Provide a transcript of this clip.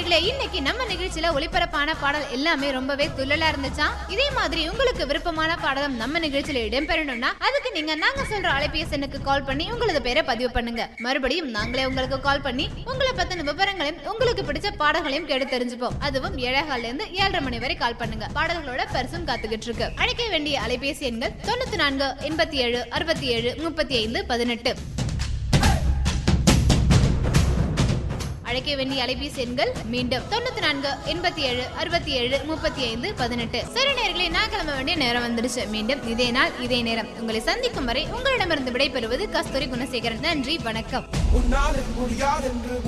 நேர்களே இன்னைக்கு நம்ம நிகழ்ச்சியில ஒளிபரப்பான பாடல் எல்லாமே ரொம்பவே துள்ளலா இருந்துச்சா இதே மாதிரி உங்களுக்கு விருப்பமான பாடலும் நம்ம நிகழ்ச்சியில இடம்பெறணும்னா அதுக்கு நீங்க நாங்க சொல்ற அலைபேசி எண்ணுக்கு கால் பண்ணி உங்களது பேரை பதிவு பண்ணுங்க மறுபடியும் நாங்களே உங்களுக்கு கால் பண்ணி உங்களை பத்தின விவரங்களையும் உங்களுக்கு பிடிச்ச பாடல்களையும் கேட்டு தெரிஞ்சுப்போம் அதுவும் ஏழகால இருந்து ஏழரை மணி வரை கால் பண்ணுங்க பாடல்களோட பரிசும் காத்துக்கிட்டு இருக்கு அழைக்க வேண்டிய அலைபேசி எண்கள் தொண்ணூத்தி நான்கு எண்பத்தி ஏழு அறுபத்தி ஏழு முப்பத்தி ஐந்து பதினெட்டு அழைக்க வேண்டிய அலைபேசி எண்கள் மீண்டும் தொண்ணூத்தி நான்கு எண்பத்தி ஏழு அறுபத்தி ஏழு முப்பத்தி ஐந்து பதினெட்டு சரி நேர்களே நான் கிளம்ப வேண்டிய நேரம் வந்துருச்சு மீண்டும் இதே நாள் இதே நேரம் உங்களை சந்திக்கும் வரை உங்களிடமிருந்து விடைபெறுவது கஸ்தூரி குணசேகரன் நன்றி வணக்கம் உன்னால் முடியாதென்று